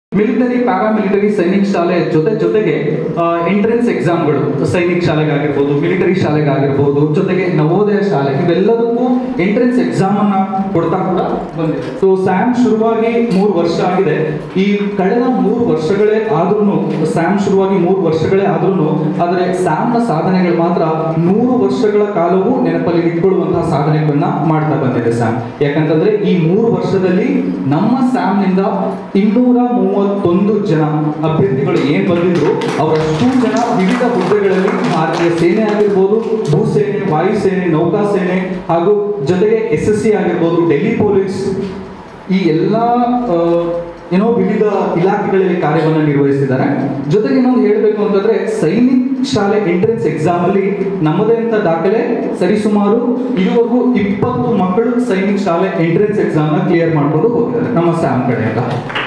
Military paramilitary Sainik ಶಾಲೆ ಜೊತೆ ಜೊತೆಗೆ ಎಂಟ್ರೆನ್ಸ್ ಎಕ್ಸಾಮ್ಗಳು ಸೈನಿಕ್ ಶಾಲೆಗಾಗಿರ್ಬೋದು ಮಿಲಿಟರಿ ಶಾಲೆಗಾಗಿರ್ಬೋದು ಜೊತೆಗೆ ನವೋದಯ ಶಾಲೆ ಇವೆಲ್ಲದಕ್ಕೂ ಎಂಟ್ರೆನ್ಸ್ ಎಕ್ಸಾಮ್ ಅನ್ನ ಕೊಡ್ತಾ ಕೂಡ ಬಂದಿದೆ ಸೊ ಸ್ಯಾಮ್ ಶುರುವಾಗಿ ಮೂರು ವರ್ಷ ಆಗಿದೆ ಈ ಕಳೆದ ಮೂರು ವರ್ಷಗಳೇ ಆದ್ರೂ ಸ್ಯಾಮ್ ಶುರುವಾಗಿ ಮೂರು ವರ್ಷಗಳೇ ಆದ್ರೂ ಆದರೆ ಸ್ಯಾಮ್ನ ಸಾಧನೆಗಳು ಮಾತ್ರ ನೂರು ವರ್ಷಗಳ ಕಾಲವೂ ನೆನಪಲ್ಲಿ ಇಟ್ಕೊಳ್ಳುವಂತಹ ಸಾಧನೆಗಳನ್ನ ಮಾಡ್ತಾ ಬಂದಿದೆ ಸ್ಯಾಮ್ ಯಾಕಂತಂದ್ರೆ ಈ ಮೂರು ವರ್ಷದಲ್ಲಿ ನಮ್ಮ ಸ್ಯಾಮ್ನಿಂದ ಇನ್ನೂರ ಮೂವತ್ತೊಂದು ಜನ ಅಭ್ಯರ್ಥಿಗಳು ಏನ್ ಬಂದಿದ್ರು ಅವರಷ್ಟು ಜನ ವಿವಿಧ ಹುದ್ದೆಗಳಲ್ಲಿ ಭಾರತೀಯ ಸೇನೆ ಆಗಿರ್ಬೋದು ಭೂಸೇನೆ ವಾಯುಸೇನೆ ನೌಕಾಸೇನೆ ಹಾಗೂ ಜೊತೆಗೆ ಎಸ್ ಎಸ್ ಸಿ ಆಗಿರ್ಬೋದು ಡೆಲ್ಲಿ ಪೊಲೀಸ್ ಈ ಎಲ್ಲ ಆ, ಏನೋ ವಿವಿಧ ಇಲಾಖೆಗಳಲ್ಲಿ ಕಾರ್ಯವನ್ನು ನಿರ್ವಹಿಸಿದ್ದಾರೆ ಜೊತೆಗೆ ಇನ್ನೊಂದು ಹೇಳಬೇಕು ಅಂತಂದ್ರೆ ಸೈನಿಕ್ ಶಾಲೆ ಎಂಟ್ರೆನ್ಸ್ ಎಕ್ಸಾಮ್ ಅಲ್ಲಿ ನಮ್ಮದೇ ಅಂತ ದಾಖಲೆ ಸರಿಸುಮಾರು ಇದುವರೆಗೂ ಇಪ್ಪತ್ತು ಮಕ್ಕಳು ಸೈನಿಕ್ ಶಾಲೆ ಎಂಟ್ರೆನ್ಸ್ ಎಕ್ಸಾಮ್ ನ ಕ್ಲಿಯರ್ ಮಾಡ್ಕೊಂಡು ಹೋಗಿದ್ದಾರೆ ನಮ್ಮ ಸ್ಯಾಮ್ ಕಡೆಯಿಂದ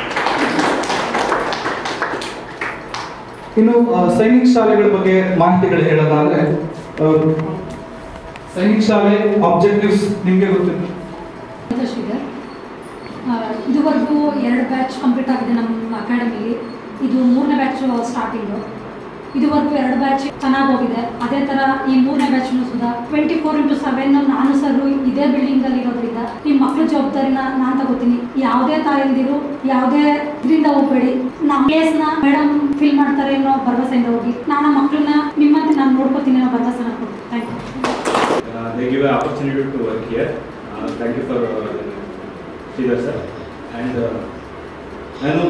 ಇನ್ನು ಆ, ಸೈನಿಕ್ ಶಾಲೆಗಳ ಬಗ್ಗೆ ಮಾಹಿತಿಗಳು ಹೇಳೋದಾದ್ರೆ ಆ, ಸೈನಿಕ್ ಶಾಲೆ ಆಬ್ಜೆಕ್ಟಿವ್ಸ್ ನಿಮಗೆ ಗೊತ್ತಿದೆ ಅಂತ ಶ್ರೀಧರ್ ಆ, ಇದುವರೆಗೂ ಎರಡು ಬ್ಯಾಚ್ ಕಂಪ್ಲೀಟ್ ಆಗಿದೆ ನಮ್ಮ ಅಕಾಡೆಮಿಲಿ ಇದು ಮೂರನೇ ಬ್ಯಾಚ್ ಸ್ಟಾರ್ಟಿಂಗು ಇದುವರೆಗೂ ಎರಡು ಬ್ಯಾಚ್ ಚೆನ್ನಾಗಿ ಹೋಗಿದೆ ಅದೇ ಥರ ಈ ಮೂರನೇ ಬ್ಯಾಚ್ನು Sudha twenty four into seven ನಾನು ಸರ್ ಇದೇ ಬಿಲ್ಡಿಂಗಲ್ಲಿ ಇರೋದ್ರಿಂದ ನಿಮ್ಮ ಮಕ್ಕಳ ಜವಾಬ್ದಾರಿನ ನಾನು ತಗೋತೀನಿ ಯಾವುದೇ ತಾಯಂದಿರು ಯಾವುದೇ ಇದರಿಂದ ಹೋಗ್ಬೇಡಿ ನಮ್ಮ ಕೇಸ್ನ ಮೇಡಮ್ ಫಿಲ್ ಮಾಡ್ತಾರೆ ಅನ್ನೋ ಭರವಸೆಯಿಂದ ಹೋಗಿ ನಾನು ಮಕ್ಕಳನ್ನ ನಿಮ್ಮಂತೆ ನಾನು ನೋಡ್ಕೋತೀನಿ ಅನ್ನೋ ಭರವಸೆನ ಕೊಡ್ತೀನಿ thank you Uh, they give an opportunity to work here. Uh, thank you for uh, Sridhar sir. And uh, ನಾನು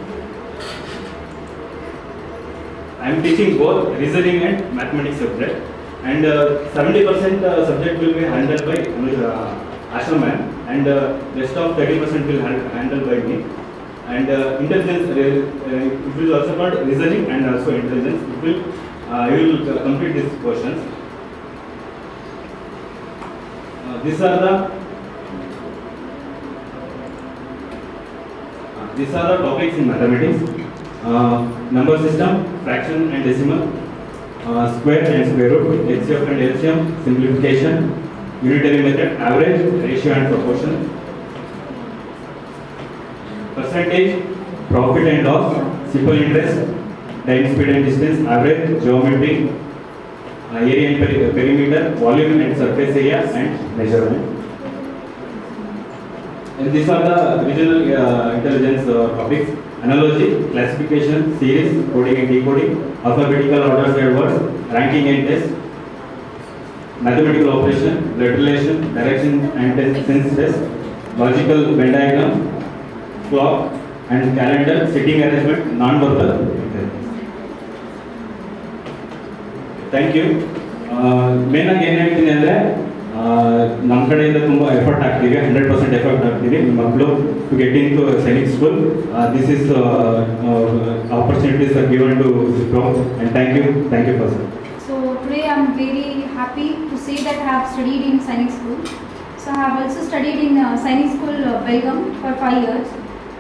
I am teaching both reasoning and mathematics subject. And uh, 70% uh, subject will be handled by Anuj uh, Ashram ma'am, and uh, rest of 30% will hand, handled by me. And uh, intelligence, uh, uh, it will also called reasoning and also intelligence. It will, uh, I will uh, complete these questions. Uh, these are the uh, these are the topics in mathematics: uh, number system, fraction and decimal, uh, square and square root, HCF and LCM, simplification, unitary method, average, ratio and proportion, percentage, profit and loss, simple interest, time, speed and distance, average, geometry, uh, area and peri- perimeter, volume and surface area and measurement. And these are the regional uh, intelligence uh, topics. Analogy, classification, series, coding and decoding, alphabetical order of words, ranking and test, mathematical operation, blood relation, direction and test sense test, logical Venn diagram, clock and calendar, sitting arrangement, non-verbal intelligence. Thank you main ಆಗಿ ಏನು ಹೇಳ್ತೀನಿ ಅಂದರೆ ನಮ್ಮ ಕಡೆಯಿಂದ ತುಂಬ effort ಹಾಕ್ತೀವಿ hundred percent effort ಹಾಕ್ತೀವಿ ನಿಮ್ಮ ಮಕ್ಕಳು to get into Sainik school this is opportunities are given to grow and thank you thank you person So today I'm very happy to say that I have studied in Sainik School. So I have also studied in uh, Sainik School uh, Belgaum for five years.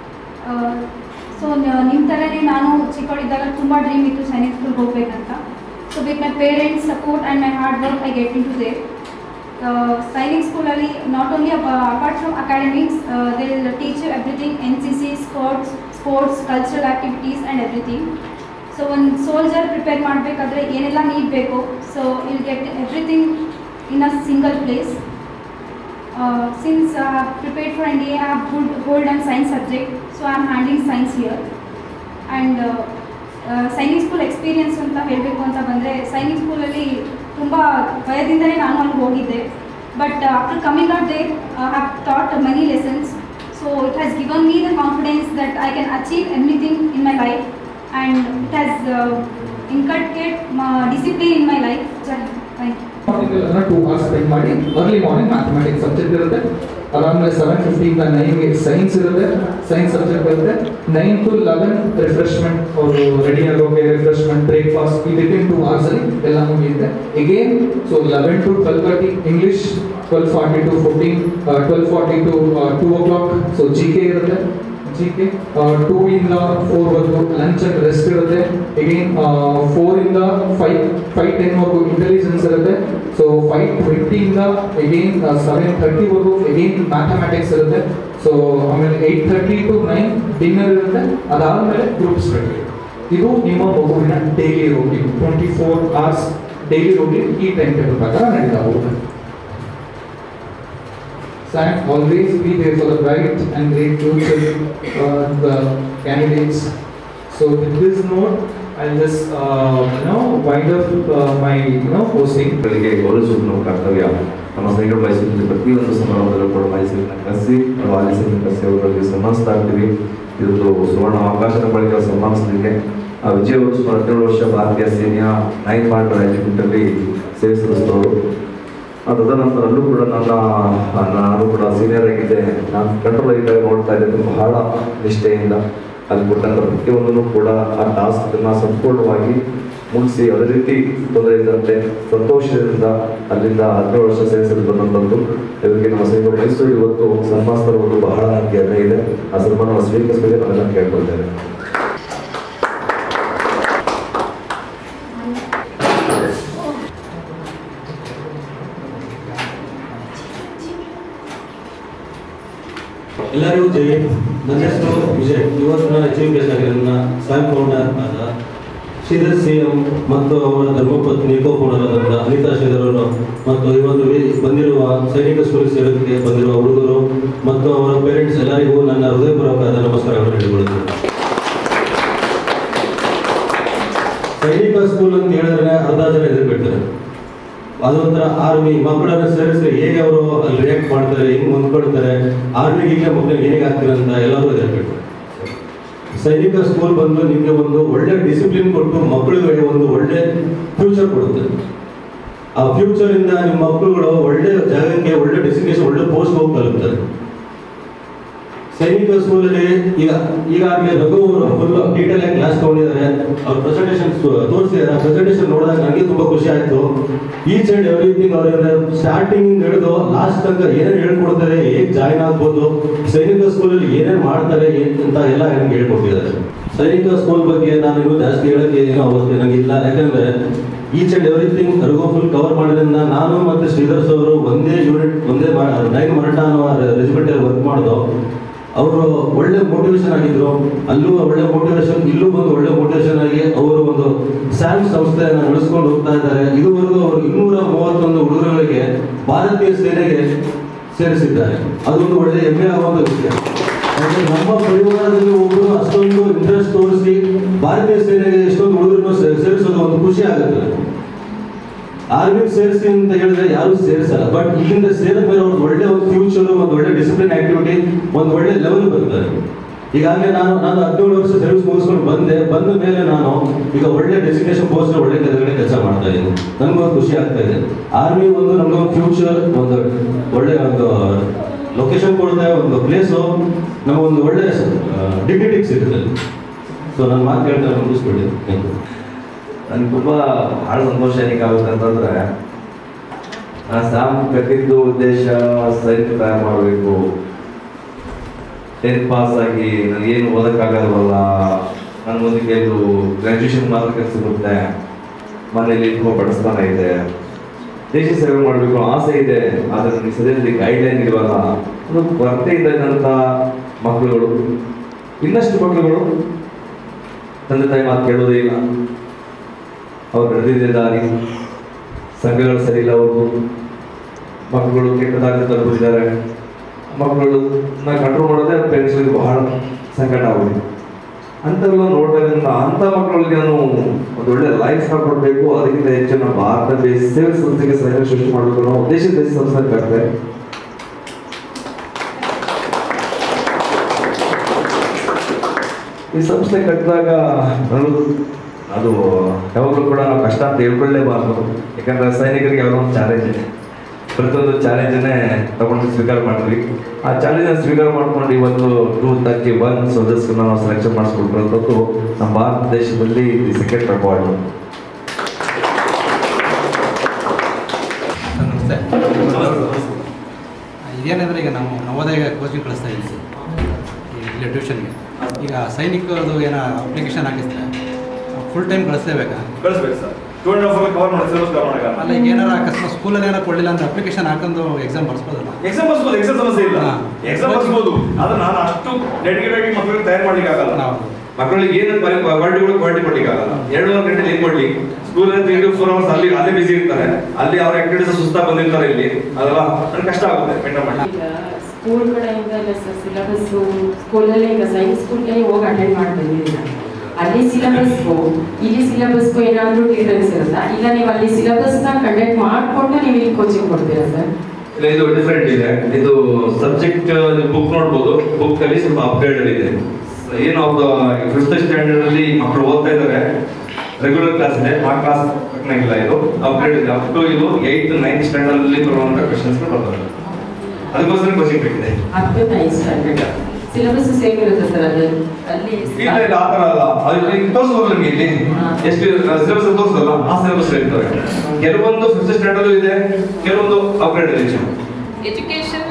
So ನಿಮ್ಮ ಥರನೇ ನಾನು ಚಿಕ್ಕವಳಿದ್ದಾಗ ತುಂಬ dream ಇತ್ತು ಸೈನಿಕ್ ಸ್ಕೂಲ್ಗೆ ಹೋಗ್ಬೇಕಂತ so with my parents support and my hard work I get into the Sainik ಸ್ಕೂಲಲ್ಲಿ not only apart from academics they will teach everything N C C sports sports cultural activities and everything so ಒಂದು soldier prepare ಮಾಡಬೇಕಾದ್ರೆ ಏನೆಲ್ಲ need ಬೇಕು so will get everything in a single place since I have prepared for N A I have good hold and science subject so I am handling science here and Sainik school experience ಅಂತ ಹೇಳಬೇಕು ಅಂತ ಬಂದರೆ ಸೈನಿಕ್ ಸ್ಕೂಲಲ್ಲಿ ತುಂಬ ಭಯದಿಂದಲೇ ನಾನು ಅಲ್ಲಿ ಹೋಗಿದ್ದೆ but after coming out they have thought many lessons so it has given me the confidence that I can achieve everything in my life and it has inculcate discipline in my life thank you morning two hours spend ಮಾಡಿ early morning mathematics subject ಇರುತ್ತೆ ಅದಾದ್ಮೇಲೆ seven ಫಿಫ್ಟಿಯಿಂದ ನೈನ್ಗೆ science ಇರುತ್ತೆ science subject ಇರುತ್ತೆ nine to eleven refreshment ಅವರು ready ಆಗೋಕೆ refreshment breakfast ಈ ವಿತಿನ್ ಟೂ ಅವರ್ಸ್ ಅಲ್ಲಿ ಎಲ್ಲ ಮುಗಿಯುತ್ತೆ again so eleven to twelve thirty English twelve forty to fourteen twelve forty to two o'clock so G K ಇರುತ್ತೆ G K two ಇಂದ four ವರೆಗೂ lunch and rest ಇರುತ್ತೆ again four ಇಂದ five five ten ವರೆಗೂ intelligence ಇರುತ್ತೆ so five ಟ್ವೆಂಟಿಯಿಂದ again seven ಥರ್ಟಿವರೆಗೂ again mathematics ಇರುತ್ತೆ ಸೊ ಆಮೇಲೆ eight thirty to nine dinner ಇರುತ್ತೆ ಅದಾದಮೇಲೆ ಗ್ರೂಪ್ ಸ್ಟಡಿ ಇದು ನಿಮ್ಮ ಮಗುವಿನ daily routine twenty four hours daily routine ಈ ಟೈಮ್ ಟೇಬಲ್ ಪ್ರಕಾರ ನಡೀತಾ ಹೋಗುತ್ತೆ Sam, always be there for the bright and great future uh, the candidates. So with this note, I'll just uh, you know wind up uh, my you know posting. ಮಕ್ಕಳಿಗೆ ಗೌರವಿಸುವುದು ನಮ್ಮ ಕರ್ತವ್ಯ ನಮ್ಮ ಸೈನಿಕರು ಮೈಸೂರಿನಲ್ಲಿ ಪ್ರತಿಯೊಂದು ಸಮಾರಂಭದಲ್ಲೂ ಕೂಡ ಮೈಸೂರಿನ ಕರೆಸಿ ನಾವು ಆಲಿಸಿನ ಕರೆಸಿ ಅವರಿಗೆ ಸನ್ಮಾನಿಸ್ತಾ ಇರ್ತೀವಿ ಇದೊಂದು ಸುವರ್ಣ ಅವಕಾಶದ ಬಳಿಕ ಸನ್ಮಾನಿಸಲಿಕ್ಕೆ ಆ ವಿಜಯ್ ಅವರು ಸುಮಾರು ಹದಿನೇಳು ವರ್ಷ ಭಾರತೀಯ ಸೇನೆಯ ನೈನ್ ಪಾಯಿಂಟ್ ರೆಜಿಮೆಂಟಲ್ಲಿ ಸೇವೆ ಸಲ್ಲಿಸಿದವರು ಆ ತದನಂತರ ಅಲ್ಲೂ ಕೂಡ ನನ್ನ ನಾನು ಕೂಡ ಸೀನಿಯರ್ ಆಗಿದ್ದೆ ನಾನು ಕಂಟ್ರೋಲ್ ಇದ್ದಾಗ ನೋಡ್ತಾ ಇದ್ದೆ ಬಹಳ ನಿಷ್ಠೆಯಿಂದ ಅಲ್ಲಿ ಕೊಟ್ಟಂಥ ಪ್ರತಿಯೊಂದನ್ನು ಕೂಡ ಆ ಟಾಸ್ಕನ್ನು ಸಂಪೂರ್ಣವಾಗಿ ಮುಗಿಸಿ ಅದೇ ರೀತಿ ತೊಂದರೆ ಇದ್ದಂತೆ ಸಂತೋಷದಿಂದ ಅಲ್ಲಿಂದ ಹದಿನೇಳು ವರ್ಷ ಸೇರಿಸಲು ಬಂದಂಥದ್ದು ಇವರಿಗೆ ನಮ್ಮ ಸೈನಿಕರು ಮೈಸೂರು ಇವತ್ತು ಸನ್ಮಾನಿಸಿರುವುದು ಬಹಳ ನನಗೆ ಹೆಮ್ಮೆ ಇದೆ ಆ ಸನ್ಮಾನವನ್ನು ಸ್ವೀಕರಿಸಬೇಕು ನಾವೆಲ್ಲ ಕೇಳ್ಕೊಳ್ತೇನೆ ಎಲ್ಲರಿಗೂ ಜೈ ಹಿಂದ್. ನನ್ನ ಹೆಸರು ವಿಜಯ್ ಇವತ್ತು ನಾನು ಎಚ್ ಎಂ ಕೆ ನನ್ನ ಸ್ವಯಂ ಫೌಂಡರ್ ಆದ ಶ್ರೀಧರ್ ಸಿ ಎಂ ಮತ್ತು ಅವರ ಧರ್ಮಪತ್ನಿ ಕೋ ಫೌಂಡರ್ ಅನಿತಾ ಶ್ರೀಧರ್ ಅವರು ಮತ್ತು ಈ ಒಂದು ವಿ- ಬಂದಿರುವ ಸೈನಿಕ ಸ್ಕೂಲ್ ಸೇರೋದಕ್ಕೆ ಬಂದಿರುವ ಹುಡುಗರು ಮತ್ತು ಅವರ ಪೇರೆಂಟ್ಸ್ ಎಲ್ಲರಿಗೂ ನನ್ನ ಹೃದಯಪೂರ್ವಕವಾದ ನಮಸ್ಕಾರಗಳನ್ನು ಹೇಳಿಕೊಳ್ಳುತ್ತೇನೆ ಸೈನಿಕ ಸ್ಕೂಲ್ ಅಂತ ಹೇಳಿದ್ರೆ ಅರ್ಧ ಜನ ಎದುರುಬಿಡ್ತಾರೆ ಅದೊಂಥರ ಆರ್ಮಿ ಮಕ್ಕಳನ್ನ ಸೇರಿಸಿ ಹೇಗೆ ಅವರು ಅಲ್ಲಿ ರಿಯಾಕ್ಟ್ ಮಾಡ್ತಾರೆ ಹೆಂಗ್ ಹೊಂದ್ಕೊಳ್ತಾರೆ ಆರ್ಮಿಗೆ ಈಗ ಮಕ್ಕಳಿಗೆ ಹೇಗೆ ಆಗ್ತಾರೆ ಅಂತ ಎಲ್ಲರೂ ಎದುರುಬಿಡ್ತಾರೆ ಸೈನಿಕ ಸ್ಕೂಲ್ ಬಂದು ನಿಮಗೆ ಒಂದು ಒಳ್ಳೆ ಡಿಸಿಪ್ಲಿನ್ ಕೊಟ್ಟು ಮಕ್ಕಳಿಗೆ ಒಂದು ಒಳ್ಳೆ ಫ್ಯೂಚರ್ ಕೊಡುತ್ತೆ ಆ ಫ್ಯೂಚರ್ ಇಂದ ನಿಮ್ಮ ಮಕ್ಕಳುಗಳು ಒಳ್ಳೆ ಜಾಗಕ್ಕೆ ಒಳ್ಳೆ ಡೆಸಿಗ್ನೇಷನ್ ಒಳ್ಳೆ ಪೋಸ್ಟ್ ಹೋಗಿ ತಲುಪ್ತಾರೆ ಸೈನಿಕ ಸ್ಕೂಲಲ್ಲಿ ಈಗ ಈಗಾಗಲೇ ರಘು ಅವರು ಫುಲ್ ಡೀಟೇಲ್ ಆಗಿ ಕ್ಲಾಸ್ ತಗೊಂಡಿದ್ದಾರೆ ಅವ್ರ ಪ್ರೆಸೆಂಟೇಷನ್ ತೋರಿಸಿದ್ದಾರೆ ಆ ಪ್ರೆಸೆಂಟೇಷನ್ ನೋಡಿದಾಗ ನನಗೆ ತುಂಬಾ ಖುಷಿ ಆಯ್ತು ಈಚ್ ಅಂಡ್ ಎವ್ರಿಥಿಂಗ್ ಅವರಿಂದ ಸ್ಟಾರ್ಟಿಂಗ್ ಹಿಡಿದು ಲಾಸ್ಟ್ ತನಕ ಏನೇನು ಹೇಳ್ಕೊಡ್ತಾರೆ ಹೇಗೆ ಜಾಯ್ನ್ ಆಗ್ಬೋದು ಸೈನಿಕ ಸ್ಕೂಲಲ್ಲಿ ಏನೇನು ಮಾಡ್ತಾರೆ ಏನ್ ಅಂತ ಎಲ್ಲ ನನಗೆ ಹೇಳ್ಕೊಟ್ಟಿದ್ದಾರೆ ಸೈನಿಕ ಸ್ಕೂಲ್ ಬಗ್ಗೆ ನಾನು ಇನ್ನೂ ಜಾಸ್ತಿ ಹೇಳಕ್ಕೆ ಏನೋ ಅವಶ್ಯ ನನಗೆ ಇಲ್ಲ ಯಾಕಂದ್ರೆ each and everything Raghu full cover ಮಾಡೋದ್ರಿಂದ ನಾನು ಮತ್ತೆ ಶ್ರೀಧರ್ ಸರ್ ಅವರು ಒಂದೇ ಯೂನಿಟ್ ಒಂದೇ ನೈನ್ ಮರಾಠ ಅನ್ನೋ ರೆಜಿಮೆಂಟ್ ವರ್ಕ್ ಮಾಡೋದು ಅವರು ಒಳ್ಳೆ ಮೋಟಿವೇಶನ್ ಆಗಿದ್ರು ಅಲ್ಲೂ ಒಳ್ಳೆ ಮೋಟಿವೇಶನ್ ಇಲ್ಲೂ ಬಂದು ಒಳ್ಳೆ ಮೋಟಿವೇಶನ್ ಆಗಿ ಅವರು ಒಂದು ಸ್ಯಾಮ್ ಸಂಸ್ಥೆಯನ್ನು ನಡೆಸ್ಕೊಂಡು ಹೋಗ್ತಾ ಇದ್ದಾರೆ ಇದುವರೆಗೂ ಅವರು ಇನ್ನೂರ ಮೂವತ್ತೊಂದು ಹುಡುಗರುಗಳಿಗೆ ಭಾರತೀಯ ಸೇನೆಗೆ ಸೇರಿಸಿದ್ದಾರೆ ಅದೊಂದು ಒಳ್ಳೆ ಹೆಮ್ಮೆ ಆಗುವಂತ ವಿಷಯ ಯಾಕಂದ್ರೆ ನಮ್ಮ ಪರಿವಾರದಲ್ಲಿ ಒಬ್ಬರು ಅಷ್ಟೊಂದು ಇಂಟ್ರೆಸ್ಟ್ ತೋರಿಸಿ ಭಾರತೀಯ ಸೇನೆಗೆ ಎಷ್ಟೊಂದು ಹುಡುಗರನ್ನು ಸೇ- ಸೇರಿಸೋದು ಒಂದು ಖುಷಿ ಆಗುತ್ತೆ ಆರ್ಮಿ ಸೇರಿಸಿ ಅಂತ ಹೇಳಿದ್ರೆ ಯಾರು ಸೇರಿಸಲ್ಲ ಬಟ್ ಇಲ್ಲಿಂದ ಸೇರಿದ ಮೇಲೆ ಅವ್ರದ್ದು ಒಳ್ಳೆ ಒಂದು ಫ್ಯೂಚರ್ ಒಂದು ಒಳ್ಳೆ ಡಿಸಿಪ್ಲಿನ್ ಆಕ್ಟಿವಿಟಿ ಒಂದು ಒಳ್ಳೆ ಲೆವೆಲ್ ಬರ್ತಾರೆ ಈಗಾಗಲೇ ನಾನು ನಾನು ಹದಿನೇಳು ವರ್ಷ ಸರ್ವಿಸ್ ಮುಗಿಸ್ಕೊಂಡು ಬಂದೆ ಬಂದ ಮೇಲೆ ನಾನು ಈಗ ಒಳ್ಳೆ ಡೆಸಿಗ್ನೇಷನ್ ಪೋಸ್ಟ್ ಒಳ್ಳೆ ಕೆಳಗಡೆ ಕೆಲಸ ಮಾಡ್ತಾ ಇದ್ದೀನಿ ನನಗೂ ಒಂದು ಖುಷಿ ಆಗ್ತಾ ಇದೆ ಆರ್ಮಿ ಒಂದು ನಮ್ಗೆ ಒಂದು ಫ್ಯೂಚರ್ ಒಂದು ಒಳ್ಳೆ ಒಂದು ಲೊಕೇಶನ್ ಕೊಡುತ್ತೆ ಒಂದು ಪ್ಲೇಸು ನಮಗೊಂದು ಒಳ್ಳೆ ಡಿಗ್ನಿಟಿ ಸಿಗುತ್ತೆ ಸೊ ನಾನು ಮಾತು ಹೇಳ್ತಾ ಮುಗಿಸ್ಬಿಡಿ ಥ್ಯಾಂಕ್ ಯು ನನಗೆ ತುಂಬ ಭಾಳ ಸಂತೋಷ ಏನಕ್ಕೆ ಆಗುತ್ತೆ ಅಂತಂದ್ರೆ ನಾನು ಸ್ಯಾಮ್ ಕಟ್ಟಿದ್ದು ಉದ್ದೇಶ ಸೈನಿಕ ತಯಾರು ಮಾಡಬೇಕು ಟೆಂತ್ ಪಾಸ್ ಆಗಿ ನನಗೇನು ಓದಕ್ಕಾಗಲ್ವಲ್ಲ ನನಗೊಂದಿಗೆ ಇದು ಗ್ರ್ಯಾಜುಯೇಷನ್ ಮಾತ್ರ ಕೆಲಸ ಸಿಗುತ್ತೆ ಮನೇಲಿ ತುಂಬ ಬಡಸ್ತಾನ ಇದೆ ದೇಶ ಸೇವೆ ಮಾಡಬೇಕು ಆಸೆ ಇದೆ ಆದರೆ ನನಗೆ ಸದ್ಯದಲ್ಲಿ ಗೈಡ್ಲೈನ್ ಇಲ್ವಲ್ಲ ಅದು ಕೊರತೆ ಇದ್ದಂಥ ಮಕ್ಕಳುಗಳು ಇನ್ನಷ್ಟು ಮಕ್ಕಳುಗಳು ತಂದೆ ತಾಯಿ ಮಾತು ಕೇಳೋದೇ ಇಲ್ಲ ಅವ್ರು ನಡೆದಿದ್ದ ದಾರಿ ಸಂಘಗಳು ಸರಿ ಇಲ್ಲ ಅವ್ರದ್ದು ಮಕ್ಕಳು ಕೆಟ್ಟ ದಾರಿ ತಲುಪಿದ್ದಾರೆ ಮಕ್ಕಳು ನಾ ಕಂಟ್ರೋಲ್ ಮಾಡೋದೇ ಪೇರೆಂಟ್ಸ್ಗಳಿಗೆ ಬಹಳ ಸಂಕಟ ಆಗುತ್ತೆ ಅಂಥವೆಲ್ಲ ನೋಡಿದಾಗ ಅಂಥ ಮಕ್ಕಳಿಗೆ ನಾನು ಒಂದು ಒಳ್ಳೆ ಲೈಫ್ನ ಕೊಡಬೇಕು ಅದಕ್ಕಿಂತ ಹೆಚ್ಚು ನಮ್ಮ ಭಾರತ ದೇಶ ಸೇವೆ ಸಂಸ್ಥೆಗೆ ಸಹಾಯ ಸೃಷ್ಟಿ ಮಾಡಬೇಕು ಅನ್ನೋ ಉದ್ದೇಶ ದೇಶ ಸಂಸ್ಥೆ ಕಟ್ಟಿದೆ ಈ ಸಂಸ್ಥೆ ಕಟ್ಟಿದಾಗ ನನಗೂ ಅದು ಯಾವಾಗಲೂ ಕೂಡ ನಾವು ಕಷ್ಟ ಅಂತ ಹೇಳ್ಕೊಳ್ಳೇಬಾರ್ದು ಯಾಕಂದ್ರೆ ಸೈನಿಕರಿಗೆ ಯಾವುದೋ ಒಂದು ಚಾಲೆಂಜ್ ಇದೆ ಪ್ರತಿಯೊಂದು ಚಾಲೆಂಜನ್ನೇ ತಗೊಂಡು ಸ್ವೀಕಾರ ಮಾಡಿದ್ವಿ ಆ ಚಾಲೆಂಜ್ ಸ್ವೀಕಾರ ಮಾಡ್ಕೊಂಡು ಇವತ್ತು ಟೂ ತರ್ಟಿ ಒನ್ ಸದಸ್ಯರನ್ನ ನಾವು ಸೆಲೆಕ್ಷನ್ ಮಾಡಿಸ್ಕೊಟ್ಟಿರೋಂಥದ್ದು ನಮ್ಮ ಭಾರತ ದೇಶದಲ್ಲಿ ದಿ ಸೆಕೆಂಡ್ ರೆಕಾರ್ಡ್ ನಮಸ್ತೆ ಇದೇನಂದ್ರೆ ಈಗ ನಾವು ನವೋದಯ ಕೋಚಿಂಗ್ ಕಳಿಸ್ತಾ ಇದ್ದೀವಿ ಈ ಇಲ್ಲಿ ಟ್ಯೂಷನ್ಗೆ ಈಗ ಸೈನಿಕದು ಏನೋ ಅಪ್ಲಿಕೇಶನ್ ಹಾಕಿಸ್ತಾರೆ ಫುಲ್ ಟೈಮ್ ಕಳಿಸ್ಲೇಬೇಕಾ ಕಳಿಸ್ಬೇಕು sir two and half cover ಮಾಡಿ ಸಿಲೆಬಸ್ ಕವರ್ ಅಲ್ಲ ಮಾಡೋಕ್ಕಾಗಲ್ಲ ಈಗ ಏನಾರ ಅಕಸ್ಮಾತ್ ಸ್ಕೂಲಲ್ಲಿ ಏನಾರ ಕೊಡಲಿಲ್ಲ ಅಂತ ಅಪ್ಲಿಕೇಶನ್ ಹಾಕೊಂಡು ಎಕ್ಸಾಮ್ ಬರ್ಸ್ಬೋದಲ್ಲ ಎಕ್ಸಾಮ್ ಬರ್ಸ್ಬೋದು ಎಕ್ಸಾಮ್ ಸಮಸ್ಯೆ ಇಲ್ಲ ಹಾ. ಎಕ್ಸಾಮ್ ಬರ್ಸ್ಬೋದು ಆದ್ರೆ ನಾನು ಅಷ್ಟು ಡೆಡಿಕೇಟ್ ಆಗಿ ಮಕ್ಕಳಿಗೆ ತಯಾರು ಮಾಡ್ಲಿಕ್ಕೆ ಆಗಲ್ಲ ನಾವು ಮಕ್ಕಳಿಗೆ ಏನು ಕ್ವಾಲಿಟಿಗಳು ಕ್ವಾಲಿಟಿ ಕೊಡ್ಲಿಕ್ಕೆ ಆಗಲ್ಲ ಎರಡೂವರೆ ಗಂಟೆ ಏನ್ ಕೊಡ್ಲಿ school three to four hours ಅಲ್ಲಿ ಅಲ್ಲೇ ಬಿಸಿ ಇರ್ತಾರೆ ಅಲ್ಲಿ ಅವ್ರ ಆಕ್ಟಿವಿಟೀಸ್ ಸುಸ್ತಾ ಬಂದಿರ್ತಾರೆ ಇಲ್ಲಿ ಅದಲ್ಲ ಅದು ಕಷ್ಟ ಆಗುತ್ತೆ ಮೇಂಟೈನ್ ಮಾಡಿ ಈಗ ಸ್ಕೂಲ್ ಕಡೆಯಿಂದ ಎಲ್ಲ ಸರ್ ಸಿಲೆಬಸ್ಸು ಸ್ಕೂಲಲ್ಲೇ ಈಗ ಸೈನ್ಸ್ ಸ್ಕೂಲ್ಗೆ ಹೋಗಿ ಅಟೆಂಡ್ ಮಾಡಿ ಬಂದಿದ್ದೀನಿ ಅಲ್ಲಿ ಸಿಲೆಬಸ್ಗೂ ಇಲ್ಲಿ ಸಿಲೆಬಸ್ಗೂ ಏನಾದರೂ ಡಿಫ್ರೆನ್ಸ್ ಇರುತ್ತಾ ಇಲ್ಲ ನೀವು ಅಲ್ಲಿ ಸಿಲೆಬಸ್ನ ಕಂಡಕ್ಟ್ ಮಾಡಿಕೊಂಡು ನೀವು ಇಲ್ಲಿ ಕೋಚಿಂಗ್ ಕೊಡ್ತೀರಾ ಸರ್ ಇಲ್ಲ ಇದು ಡಿಫ್ರೆಂಟ್ ಇದೆ ಇದು ಸಬ್ಜೆಕ್ಟ್ ಬುಕ್ ನೋಡ್ಬೋದು ಬುಕ್ ಅಲ್ಲಿ ಸ್ವಲ್ಪ ಅಪ್ಗ್ರೇಡ್ ಇದೆ ಏನು ಅವ್ರ ಫಿಫ್ತ್ ಸ್ಟ್ಯಾಂಡರ್ಡ್ ಅಲ್ಲಿ ಮಕ್ಕಳು ಓದ್ತಾ ಇದ್ದಾರೆ ರೆಗ್ಯುಲರ್ ಕ್ಲಾಸ್ ಇದೆ ಆ ಕ್ಲಾಸ್ ಇಲ್ಲ ಇದು ಅಪ್ಗ್ರೇಡ್ ಇದೆ ಅಪ್ ಟು ಇದು ಏಯ್ತ್ ನೈನ್ತ್ ಸ್ಟ್ಯಾಂಡರ್ಡ್ ಅಲ್ಲಿ ಬರುವಂತ ಕ್ವಶನ್ಸ್ ಬರ್ತವೆ ಅದಕ್ಕೋಸ್ಕರ ಕೋಚಿಂಗ್ ಬೇಕಿದೆ up to nine standard syllabus same ಇರುತ್ತೆ ಸರ್ ಅದು ಅಲ್ಲಿ ಇಲ್ಲ ಇಲ್ಲ ಆ ಥರ ಅಲ್ಲ ಅದು ಈಗ ತೋರಿಸ್ಬೋದು ನಿಮಗೆ ಇಲ್ಲಿ ಎಷ್ಟು ಸಿಲೆಬಸ್ ತೋರಿಸಲ್ಲ ಆ ಸಿಲೆಬಸ್ ಇರ್ತವೆ ಕೆಲವೊಂದು ಫಿಫ್ತ್ ಸ್ಟ್ಯಾಂಡರ್ಡ್ ಇದೆ ಕೆಲವೊಂದು ಅಪ್ಗ್ರೇಡ್ ಇದೆ ಎಜುಕೇಶನ್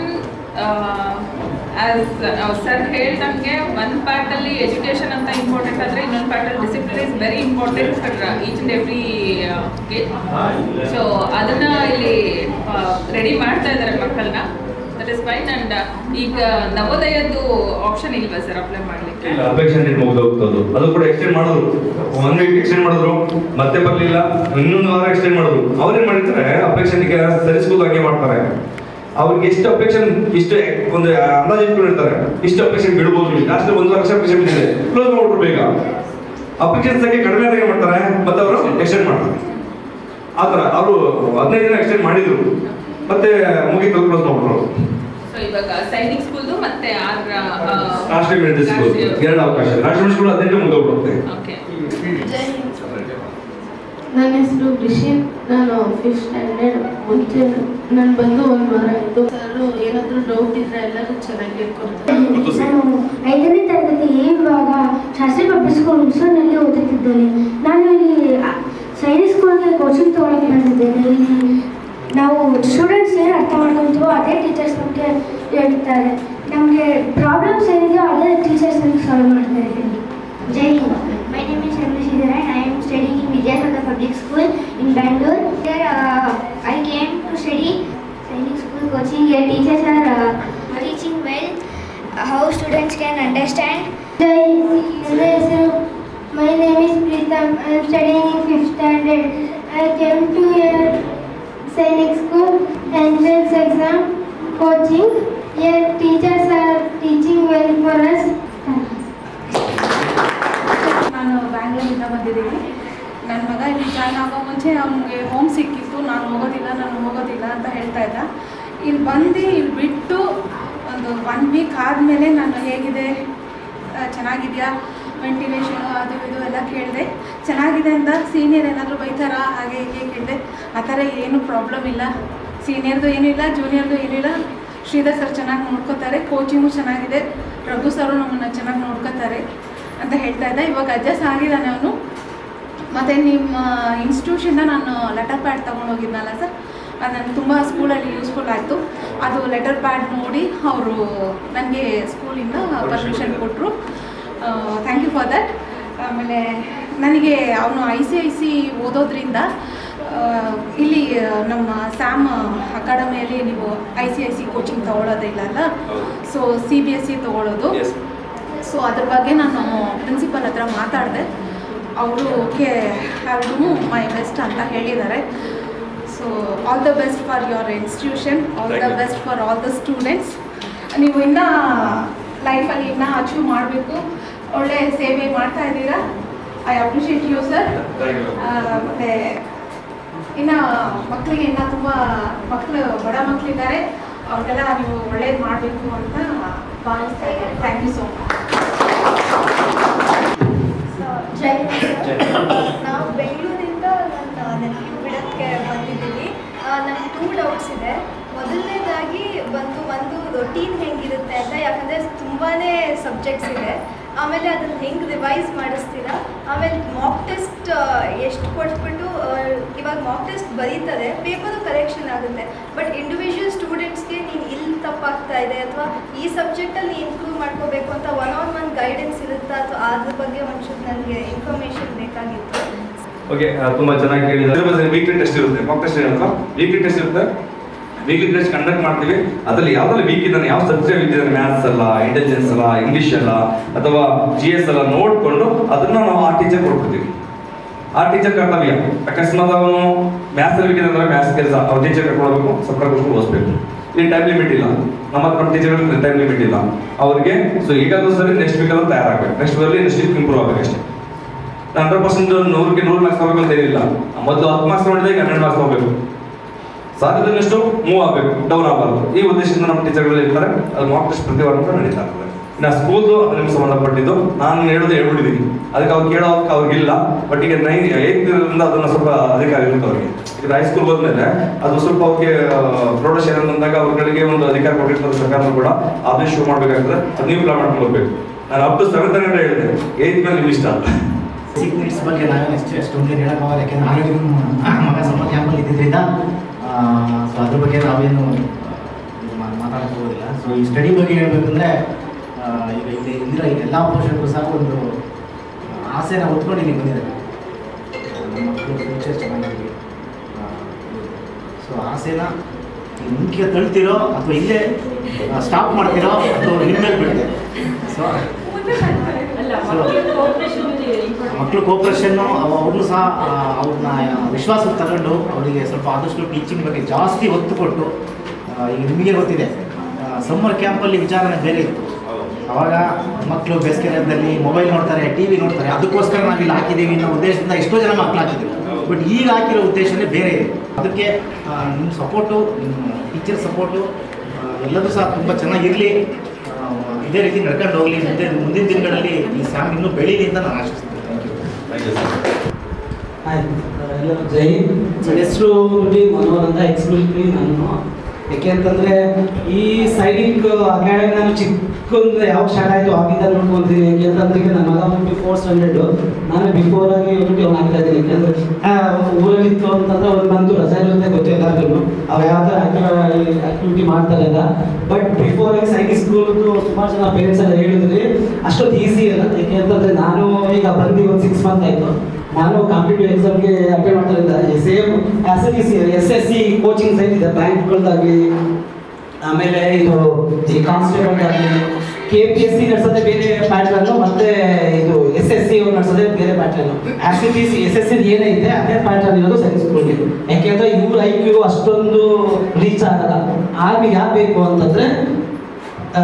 ಆಸ್ ಸರ್ ಹೇಳ್ದಂಗೆ ಒಂದು ಪಾರ್ಟಲ್ಲಿ ಎಜುಕೇಶನ್ ಅಂತ ಇಂಪಾರ್ಟೆಂಟ್ ಆದರೆ ಇನ್ನೊಂದು ಪಾರ್ಟಲ್ಲಿ discipline is very important for each and every kid so ಅದನ್ನ ಇಲ್ಲಿ ರೆಡಿ ಮಾಡ್ತಾ ಇದ್ದಾರೆ ಮಕ್ಕಳನ್ನ ದಟ್ ಇಸ್ ಫೈನ್ ಅಂಡ್ ಈಗ ನವೋದಯದ್ದು ಆಪ್ಷನ್ ಇಲ್ವಾ ಸರ್ ಅಪ್ಲೈ ಮಾಡಲಿಕ್ಕೆ ಇಲ್ಲ ಅಪೇಕ್ಷೆ ನೀಡಿ ಮುಗಿದೋಗ್ತದ್ದು ಅದು ಕೂಡ ಎಕ್ಸ್ಟೆಂಡ್ ಮಾಡಿದ್ರು ಒಂದ್ ವೀಕ್ ಎಕ್ಸ್ಟೆಂಡ್ ಮಾಡಿದ್ರು ಮತ್ತೆ ಬರ್ಲಿಲ್ಲ ಇನ್ನೊಂದು ವಾರ ಎಕ್ಸ್ಟೆಂಡ್ ಮಾಡಿದ್ರು ಅವ್ರೇನ್ ಮಾಡಿರ್ತಾರೆ ಅಪೇಕ್ಷೆನಿಗೆ ಸರಿಸ್ಬೋದು ಹಂಗೆ ಮಾಡ್ತಾರೆ ಅವ್ರಿಗೆ ಎಷ್ಟು ಅಪೇಕ್ಷೆ ಇಷ್ಟು ಒಂದು ಅಂದಾಜು ಇಟ್ಕೊಂಡಿರ್ತಾರೆ ಇಷ್ಟು ಅಪೇಕ್ಷೆ ಬಿಡ್ಬೋದು ಲಾಸ್ಟ್ ಒಂದು ವರ್ಷ ಅಪೇಕ್ಷೆ ಬಿದ್ದಿದೆ ಕ್ಲೋಸ್ ಮಾಡ್ಬಿಟ್ರು ಬೇಗ ಅಪೇಕ್ಷೆ ಸಂಖ್ಯೆ ಕಡಿಮೆ ಆದಾಗ ಏನ್ ಮಾಡ್ತಾರೆ ಮತ್ತೆ ಅವರು ಎಕ್ಸ್ಟೆಂಡ್ ಮಾಡ್ತಾರೆ ಆ ಥರ ಅವರು ಹದಿನೈದು ದಿನ ಎಕ್ಸ್ಟೆಂಡ್ ಮಾಡಿದ್ರು ಮತ್ತೆ ಮುಗಿತು ಕ್ಲೋಸ್ ಮಾಡ್ಬಿಟ್ರು ಸೊ ಇವಾಗ ಸೈನಿಕ್ ಸ್ಕೂಲ್ದು ಮತ್ತೆ ಆರ್ ರಾಷ್ಟ್ರೀಯ ಮಿಲಿಟರಿ ಸ್ಕೂಲ್ ಎರಡು ಅವಕಾಶ ರಾಷ್ಟ್ರೀಯ ಸ್ಕೂಲ್ ಹದಿನೆಂಟು ಮುಗಿದೋಗ್ಬಿಡುತ್ತೆ ಓಕೆ ನನ್ನ ಹೆಸರು ರಿಷಿನ್ ನಾನು ಫಿಫ್ತ್ ಸ್ಟ್ಯಾಂಡರ್ಡ್ ಮುಂಚೆ ನಾನು ಬಂದು ಒಂದು ವಾರ ಆಯಿತು ಸರ್ ಏನಾದರೂ ಡೌಟ್ ಇದ್ರೆ ಎಲ್ಲರೂ ಚೆನ್ನಾಗಿ ಹೇಳ್ಕೊಡ್ತಾರೆ ನಾನು ಐದನೇ ತರಗತಿ ಇವಾಗ ಶಾಸ್ತ್ರಿ ಪಬ್ಲಿಕ್ ಸ್ಕೂಲ್ ಹುಣಸೂರಿನಲ್ಲಿ ಓದುತ್ತಿದ್ದೇನೆ ನಾನು ಇಲ್ಲಿ ಸೈನಿಕ್ ಸ್ಕೂಲ್ಗೆ ಕೋಚಿಂಗ್ ತೊಗೊಳಕ್ಕೆ ಬಂದಿದ್ದೇನೆ ಇಲ್ಲಿ ನಾವು ಸ್ಟೂಡೆಂಟ್ಸ್ ಏನು ಅರ್ಥ ಮಾಡ್ಕೊತೀವೋ ಅದೇ ಟೀಚರ್ಸ್ ನಮಗೆ ಹೇಳ್ತಾರೆ ನಮಗೆ ಪ್ರಾಬ್ಲಮ್ಸ್ ಏನಿದೆಯೋ ಅದೇ ಟೀಚರ್ಸ್ ನಮಗೆ ಸಾಲ್ವ್ ಮಾಡ್ತಾ ಇದ್ದೀನಿ Jai Hind my name is Chandrashekar and I am studying in Vidyasagar public school in Bangalore there I came to study Sainik school coaching here teachers are uh, teaching well uh, how students can understand. My name is Pritam. I am studying in fifth standard. I came to here Sainik School entrance exam coaching. Here teachers are teaching well for us. ನಾನು ಬ್ಯಾಂಗ್ಳೂರಿಂದ ಬಂದಿದ್ದೀನಿ ನನ್ನ ಮಗ ಇಲ್ಲಿ join ಆಗೋ ಮುಂಚೆ ಅವನಿಗೆ home ಸಿಕ್ಕಿತ್ತು ನಾನು ಹೋಗೋದಿಲ್ಲ ನಾನು ಹೋಗೋದಿಲ್ಲ ಅಂತ ಹೇಳ್ತಾ ಇದ್ದ ಇಲ್ಲಿ ಬಂದು ಇಲ್ಲಿ ಬಿಟ್ಟು ಒಂದು ಒನ್ ವೀಕ್ ಆದಮೇಲೆ ನಾನು ಹೇಗಿದೆ ಆ, ಚೆನ್ನಾಗಿದೆಯಾ ವೆಂಟಿಲೇಷನು ಅದು ಇದು ಎಲ್ಲ ಕೇಳಿದೆ ಚೆನ್ನಾಗಿದೆ ಅಂತ ಸೀನಿಯರ್ ಏನಾದರೂ ಬೈತಾರಾ ಹಾಗೆ ಹೀಗೆ ಕೇಳಿದೆ ಆ ಥರ ಏನೂ ಪ್ರಾಬ್ಲಮ್ ಇಲ್ಲ ಸೀನಿಯರ್ದು ಏನೂ ಇಲ್ಲ ಜೂನಿಯರ್ದು ಏನೂ ಇಲ್ಲ ಶ್ರೀಧರ್ ಸರ್ ಚೆನ್ನಾಗಿ ನೋಡ್ಕೋತಾರೆ ಕೋಚಿಂಗು ಚೆನ್ನಾಗಿದೆ ರಘು ಸರು ನಮ್ಮನ್ನು ಚೆನ್ನಾಗಿ ನೋಡ್ಕೋತಾರೆ ಅಂತ ಹೇಳ್ತಾ ಇದ್ದ ಇವಾಗ ಅಡ್ಜಸ್ಟ್ ಆಗಿದ್ದಾನೆ ಅವನು ಮತ್ತು ನಿಮ್ಮ ಇನ್ಸ್ಟಿಟ್ಯೂಷನ್ನ ನಾನು ಲೆಟರ್ ಪ್ಯಾಡ್ ತೊಗೊಂಡೋಗಿದ್ನಲ್ಲ ಸರ್ ಅದು ನನಗೆ ತುಂಬ ಸ್ಕೂಲಲ್ಲಿ ಯೂಸ್ಫುಲ್ ಆಯಿತು ಅದು ಲೆಟರ್ ಪ್ಯಾಡ್ ನೋಡಿ ಅವರು ನನಗೆ ಸ್ಕೂಲಿಂದ ಪರ್ಮಿಷನ್ ಕೊಟ್ಟರು ಥ್ಯಾಂಕ್ ಯು ಫಾರ್ ದಟ್ ಆಮೇಲೆ ನನಗೆ ಅವನು ಐ ಸಿ ಐ ಸಿ ಓದೋದ್ರಿಂದ ಆ, ಇಲ್ಲಿ ಆ, ನಮ್ಮ ಸ್ಯಾಮ್ ಅಕಾಡೆಮಿಯಲ್ಲಿ ನೀವು I C I C coaching ತೊಗೊಳೋದಿಲ್ಲ ಅಲ್ಲ so C B S C ತೊಗೊಳೋದು ಸೊ ಅದ್ರ ಬಗ್ಗೆ ನಾನು ಪ್ರಿನ್ಸಿಪಲ್ ಹತ್ರ ಮಾತಾಡಿದೆ ಅವರು okay have do my best ಅಂತ ಹೇಳಿದ್ದಾರೆ so all the best for your institution all the best for all the students ನೀವು ಇನ್ನೂ ಲೈಫಲ್ಲಿ ಇನ್ನೂ ಅಚೀವ್ ಮಾಡಬೇಕು ಒಳ್ಳೆ ಸೇವೆ ಮಾಡ್ತಾ ಇದ್ದೀರಾ ಐ ಅಪ್ರಿಷಿಯೇಟ್ ಯು ಸರ್ ಮತ್ತು ಇನ್ನು ಮಕ್ಕಳಿಗೆ ಇನ್ನು ತುಂಬ ಮಕ್ಕಳು ಬಡ ಮಕ್ಕಳಿದ್ದಾರೆ ಅವ್ರಿಗೆಲ್ಲ ನೀವು ಒಳ್ಳೇದು ಮಾಡಬೇಕು ಅಂತ ಭಾವಿಸ್ತಾ ಇದ್ದೀನಿ ಥ್ಯಾಂಕ್ ಯು ಸೋ ಮಚ್ ಜೈ ನಾವು ಬೆಂಗಳೂರಿಂದ ನನ್ನ ನೆನಪು ಬಿಡೋಕ್ಕೆ ಬಂದಿದ್ದೀವಿ ನನಗೆ ಟೂ ಡೌಟ್ಸ್ ಇದೆ ಮೊದಲನೇದಾಗಿ ಬಂದು ಒಂದು ರೊಟೀನ್ ಹೆಂಗಿರುತ್ತೆ ಅಂತ ಯಾಕಂದರೆ ತುಂಬಾ ಸಬ್ಜೆಕ್ಟ್ಸ್ ಇದೆ ಆಮೇಲೆ ಅದನ್ನು ಹೆಂಗೆ ರಿವೈಸ್ ಮಾಡಿಸ್ತೀರಾ ಆಮೇಲೆ ಮಾಕ್ ಟೆಸ್ಟ್ ಎಷ್ಟು ಕೊಟ್ಬಿಟ್ಟು ಆ, ಇವಾಗ ಮಾಕ್ ಟೆಸ್ಟ್ ಬರೀತಾರೆ ಪೇಪರು ಕರೆಕ್ಷನ್ ಆಗುತ್ತೆ ಬಟ್ ಇಂಡಿವಿಜುವಲ್ ಸ್ಟೂಡೆಂಟ್ಸ್ಗೆ ನೀನು ಇಲ್ಲಿ ತಪ್ಪಾಗ್ತಾ ಇದೆ ಅಥವಾ ಈ ಸಬ್ಜೆಕ್ಟಲ್ಲಿ ನೀನು ಇಂಪ್ರೂವ್ ಮಾಡ್ಕೋಬೇಕು ಅಂತ ಒನ್ ಆನ್ ಒನ್ ಗೈಡೆನ್ಸ್ ಇರುತ್ತಾ ಅಥವಾ ಅದ್ರ ಬಗ್ಗೆ ಒಂಚೂರು ನನಗೆ ಇನ್ಫಾರ್ಮೇಷನ್ ಬೇಕಾಗಿತ್ತು ಓಕೆ ತುಂಬಾ ಚೆನ್ನಾಗಿ ಕೇಳಿದ್ದಾರೆ ವೀಕ್ಲಿ ಟೆಸ್ಟ್ ಇರುತ್ತೆ ಮಾಕ್ ಟೆಸ್ಟ್ ಇರುತ್ತಲ್ಲ ವೀಕ್ಲಿ ಟೆಸ್ಟ್ ಇರುತ್ತೆ ವೀಕ್ಲಿ ಟೆಸ್ಟ್ ಕಂಡಕ್ಟ್ ಮಾಡ್ತೀವಿ ಅದರಲ್ಲಿ ಯಾವ್ದ್ರಲ್ಲಿ ವೀಕ್ ಇದ್ದಾನೆ ಯಾವ ಸಬ್ಜೆಕ್ಟ್ ವೀಕ್ ಇದ್ದಾನೆ ಮ್ಯಾಥ್ಸ್ ಅಲ್ಲ ಇಂಟೆಲಿಜೆನ್ಸ್ ಅಲ್ಲ ಇಂಗ್ಲಿಷ್ ಅಲ್ಲ ಅಥವಾ ಜಿ ಎಸ್ ಅಲ್ಲ ನೋಡ್ಕೊಂಡು ಅದನ್ನ ನಾವು ಆ ಟೀಚರ್ ಕೊಟ್ಬಿಡ್ತೀವಿ ಆ ಟೀಚರ್ ಕರ್ತವ್ಯ ಅಕಸ್ಮಾತ್ ಅವನು ಮ್ಯಾಥ್ಸ್ ವೀಕ್ ಇದೆ ಅಂದ್ರೆ ಮ್ಯಾಥ್ಸ್ ಕೆಲಸ ಅವ್ರ ಟೀಚರ್ ಕರ್ಕೊಳ್ಬೇಕು ಸಪ್ರೇಟ್ ಕೂತ್ಕೊಂಡು ಓದಿಸ್ಬೇಕು ಇಲ್ಲಿ ಟೈಮ್ ಲಿಮಿಟ್ ಇಲ್ಲ ನಮ್ಮ ಹತ್ರ ನಮ್ಮ ಟೀಚರ್ಗಳಿಗೆ ಟೈಮ್ ಲಿಮಿಟ್ ಇಲ್ಲ ಅವ್ರಿಗೆ ಸೊ ಈಗಾದ್ರೂ ಸರಿ ನೆಕ್ಸ್ಟ್ ವೀಕ್ ಅಲ್ಲಿ ತಯಾರಾಗಬೇಕು ನೆಕ್ಸ್ಟ್ ವೀಕಲ್ಲಿ ನೆಕ್ಸ್ಟ್ ವೀಕ್ ಇಂಪ್ರೂವ್ ಆಗಬೇಕು ಅಷ್ಟೇ ಹಂಡ್ರೆಡ್ ಪರ್ಸೆಂಟ್ ನೂರಕ್ಕೆ ನೂರು ಮಾರ್ಕ್ಸ್ ತಗೋಬೇಕು ಅಂತ ಏನಿಲ್ಲ ಮೊದಲು ಹತ್ತು ಮಾರ್ಕ್ಸ್ ನೋಡಿದ್ರೆ ಈಗ ಹನ್ನೆರಡು ಮಾರ್ಕ್ಸ್ ತಗೋಬೇಕು ಸಾಧ್ಯದಷ್ಟು ಮೂವ್ ಆಗಬೇಕು ಡೌನ್ ಆಗಬಾರ್ದು ಈ ಉದ್ದೇಶದಿಂದ ನಮ್ಮ ಟೀಚರ್ಗಳು ಇರ್ತಾರೆ ಅದು ಮಾಕ್ ಟೆಸ್ಟ್ ಪ್ರತಿ ವಾರ ನಡೀತಾ ಇರ್ತದೆ ಇನ್ನು ಸ್ಕೂಲ್ದು ನಿಮ್ಗೆ ಸಂಬಂಧಪಟ್ಟಿದ್ದು ನಾನು ಹೇಳೋದು ಹೇಳ್ಬಿಟ್ಟಿದ್ದೀನಿ ಅದಕ್ಕೆ ಅವ್ರು ಕೇಳೋ ಹಕ್ಕು ಅವ್ರಿಗಿಲ್ಲ ಬಟ್ ಈಗ ನೈ ಏಯ್ತಿರೋದ್ರಿಂದ ಅದನ್ನ ಸ್ವಲ್ಪ ಅಧಿಕಾರ ಇರುತ್ತೆ ಅವ್ರಿಗೆ ಈಗ ಹೈಸ್ಕೂಲ್ ಹೋದ್ಮೇಲೆ ಅದು ಸ್ವಲ್ಪ ಅವ್ರಿಗೆ ಪ್ರೌಢಶಾಲೆ ಬಂದಾಗ ಅವ್ರಗಳಿಗೆ ಒಂದು ಅಧಿಕಾರ ಕೊಟ್ಟಿರ್ತಾರೆ ಸರ್ಕಾರ ಕೂಡ ಅದೇ ಶೋ ಮಾಡ್ಬೇಕಾಗ್ತದೆ ಅದು ನೀವು ಪ್ಲಾನ್ ಮಾಡ್ಕೊಂಡು ಹೋಗ್ಬೇಕು ನಾನು ಅಪ್ ಟು ಸೆವೆಂತ್ ಗಂಟೆ ಹೇಳಿದೆ ಏಯ್ತ್ ಮೇಲೆ ನಿಮ್ಗೆ ಇಷ್ಟ ಅಲ್ಲ ಸಿಕ್ ನೀಡ್ಸ್ ಬಗ್ಗೆ ನಾವೇನು ಎಷ್ಟು ಅಷ್ಟೊಂದು ಹೇಳೋಕ್ಕಾಗಲ್ಲ ಯಾಕೆಂದ್ರೆ ಆಲ್ರೆಡಿ ಮಗ ಸಮ್ಮರ್ ಕ್ಯಾಂಪಲ್ಲಿ ಇದ್ದಿದ್ದರಿಂದ ಸೊ ಅದ್ರ ಬಗ್ಗೆ ನಾವೇನು ಮಾತಾಡಕ್ಕೆ ಹೋಗೋದಿಲ್ಲ ಸೊ ಈ ಸ್ಟಡಿ ಬಗ್ಗೆ ಹೇಳ್ಬೇಕಂದ್ರೆ ಆ, ಈಗ ಇಲ್ಲಿ ಇಂದಿರೋ ಎಲ್ಲ ಪೋಷಕರು ಸಹ ಒಂದು ಆ, ಆಸೆನ ಹೊತ್ಕೊಂಡು ಇಲ್ಲಿ ಬಂದಿದ್ದಾರೆ ನಮ್ಮ ಮಕ್ಕಳು ಫ್ಯೂಚರ್ ಚೆನ್ನಾಗಿ ಸೊ ಆಸೆನ ಮುಖ್ಯ ತಳ್ತಿರೋ ಅಥವಾ ಇಲ್ಲೇ ಸ್ಟಾಪ್ ಮಾಡ್ತಿರೋ ಅಥವಾ ನಿಮ್ಮ ಮೇಲೆ ಬಿಡ್ತೀರೋ ಸೊ ಮಕ್ಕಳು ಕೋಪರೇಷನ್ನು ಅವ್ರನ್ನೂ ಸಹ ಆ, ಅವ್ರನ್ನ ವಿಶ್ವಾಸಕ್ಕೆ ತಗೊಂಡು ಅವರಿಗೆ ಸ್ವಲ್ಪ ಆದಷ್ಟು ಟೀಚಿಂಗ್ ಬಗ್ಗೆ ಜಾಸ್ತಿ ಒತ್ತು ಕೊಟ್ಟು ಆ, ಈಗ ನಿಮಗೆ ಗೊತ್ತಿದೆ ಸಮ್ಮರ್ ಕ್ಯಾಂಪಲ್ಲಿ ವಿಚಾರಣೆ ಬೇರೆ ಇತ್ತು ಅವಾಗ ಮಕ್ಕಳು ಬೇಸಿಗೆದಲ್ಲಿ ಮೊಬೈಲ್ ನೋಡ್ತಾರೆ ಟಿ ವಿ ನೋಡ್ತಾರೆ ಅದಕ್ಕೋಸ್ಕರ ನಾವಿಲ್ಲಿ ಹಾಕಿದ್ದೀವಿ ಅನ್ನೋ ಉದ್ದೇಶದಿಂದ ಎಷ್ಟೋ ಜನ ಮಕ್ಕಳು ಹಾಕಿದ್ದೀವಿ ಬಟ್ ಈಗ ಹಾಕಿರೋ ಉದ್ದೇಶನೇ ಬೇರೆ ಇದೆ ಅದಕ್ಕೆ ಆ, ನಿಮ್ಮ ಸಪೋರ್ಟು ನಿಮ್ಮ ಟೀಚರ್ ಸಪೋರ್ಟು ಎಲ್ಲದೂ ಸಹ ತುಂಬ ಚೆನ್ನಾಗಿರಲಿ ಇದೇ ರೀತಿ ನಡ್ಕೊಂಡು ಹೋಗಲಿ ಮತ್ತೆ ಮುಂದಿನ ದಿನಗಳಲ್ಲಿ ಈ ಸ್ಯಾಮ್ ಇನ್ನೂ ಬೆಳೀಲಿ ಅಂತ ನಾನು ಆಶಿಸ್ತೀನಿ ಥ್ಯಾಂಕ್ ಯು ಆಯ್ತು ಎಲ್ಲರೂ ಜೈ ನನ್ನ ಹೆಸರು ನೋಡಿ ಮನೋಹರ್ ಅಂತ ಎಕ್ಸ್ಕ್ಲೂಸಿವ್ಲಿ ನಾನು ಯಾಕೆ ಅಂತಂದ್ರೆ ಈ ಸೈಡಿಂಗ್ ಅಕಾಡೆಮಿ ನಾನು ಚಿಕ್ಕಂದ್ರೆ ಯಾವಾಗ ಸ್ಟಾರ್ಟ್ ಆಯಿತು ಆಗಿಂದ ನೋಡ್ಕೊಂತೀನಿ ಯಾಕೆ ಅಂತಂದ್ರೆ ಈಗ ನನ್ನ ಮಗ ಬಂದು ಫೋರ್ ಸ್ಟ್ಯಾಂಡರ್ಡು ನಾನು ಬಿಫೋರ್ ಆಗಿ ಒಂದು ಅವ್ನು ಆಗ್ತಾ ಇದ್ದೀನಿ ಯಾಕೆಂದ್ರೆ ಆ, ಊರಲ್ಲಿ ಇತ್ತು ಅಂತಂದ್ರೆ ಅವ್ರಿಗೆ ಬಂತು ರಜೆ ಇರುತ್ತೆ ಗೊತ್ತು ಎಲ್ಲರಿಗೂ ಅವು ಯಾವ ಥರ ಆಕ್ಟಿವಿಟಿ ಮಾಡ್ತಾರೆ ಅಂತ ಬಟ್ ಬಿಫೋರ್ ಆಗಿ ಸೈನಿಕ್ ಸ್ಕೂಲ್ದು ಸುಮಾರು ಜನ ಪೇರೆಂಟ್ಸ್ ಎಲ್ಲ ಹೇಳಿದ್ರಿ ಅಷ್ಟೊಂದು ಈಸಿ ಅಲ್ಲ ಯಾಕೆ ಅಂತಂದ್ರೆ ನಾನು ಈಗ ಬಂದು ಒಂದು ಸಿಕ್ಸ್ ಮಂತ್ ಆಯಿತು ನಾನು ಕಾಂಪಿಟೇಟಿವ್ ಎಕ್ಸಾಮ್ಗೆ ಅಪ್ಲೈ ಮಾಡ್ತಾ ಇದ್ದೆ same as A C S S C coaching site ಇದೆ ಬ್ಯಾಂಕ್ಗಳದ್ದಾಗಲಿ ಆಮೇಲೆ ಇದು ಈ ಕಾನ್ಸ್ಟೇಬಲ್ ಆಗಲಿ ಕೆ ಪಿ ಎಸ್ ಸಿ ನಡೆಸೋದೇ ಬೇರೆ ಪ್ಯಾಟ್ರನ್ನು ಮತ್ತೆ ಇದು ಎಸ್ ಎಸ್ ಸಿ ಅವ್ರು ನಡೆಸೋದೇ ಬೇರೆ pattern as it is S S C ಏನೈತೆ ಅದೇ ಪ್ಯಾಟ್ರನ್ ಇರೋದು ಸೈನ್ಸ್ ಸ್ಕೂಲ್ಗೆ ಯಾಕೆಂದ್ರೆ ಇವ್ರ ಐ ಕ್ಯೂ ಅಷ್ಟೊಂದು ರೀಚ್ ಆಗಲ್ಲ ಆರ್ಮಿ ಯಾಕೆ ಬೇಕು ಅಂತಂದ್ರೆ ಆ,